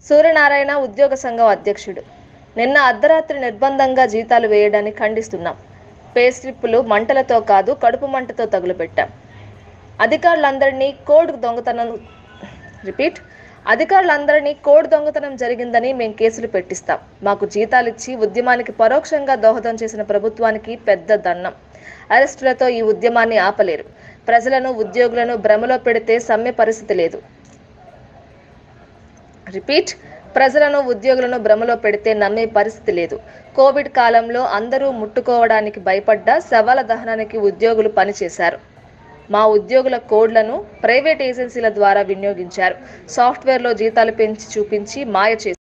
సూర్యనారాయణ ఉద్యోగ సంఘం అధ్యక్షుడు నిన్న అర్ధరాత్రి నిర్బంధంగా జీతాలు వేయడాన్ని ఖండిస్తున్నాం పే స్లిప్పులు మంటలతో కాదు కడుపు మంటతో తగులుపెట్టాం అధికారులందరినీ కోడ్ దొంగతనం రిపీట్ అధికారులందరినీ కోడ్ దొంగతనం జరిగిందని మేం కేసులు పెట్టిస్తాం మాకు జీతాలిచ్చి ఉద్యమానికి పరోక్షంగా దోహదం చేసిన ప్రభుత్వానికి పెద్ద దన్నం అరెస్టులతో ఈ ఉద్యమాన్ని ఆపలేరు ప్రజలను ఉద్యోగులను భ్రమలో పెడితే సమ్మె పరిస్థితి లేదు రిపీట్ ప్రజలను ఉద్యోగులను భ్రమలో పెడితే నమ్మే పరిస్థితి లేదు కోవిడ్ కాలంలో అందరూ ముట్టుకోవడానికి భయపడ్డా శవాల దహనానికి ఉద్యోగులు పనిచేశారు మా ఉద్యోగుల కోడ్లను ప్రైవేట్ ఏజెన్సీల ద్వారా వినియోగించారు సాఫ్ట్వేర్లో జీతాలు పెంచి చూపించి మాయ చేశారు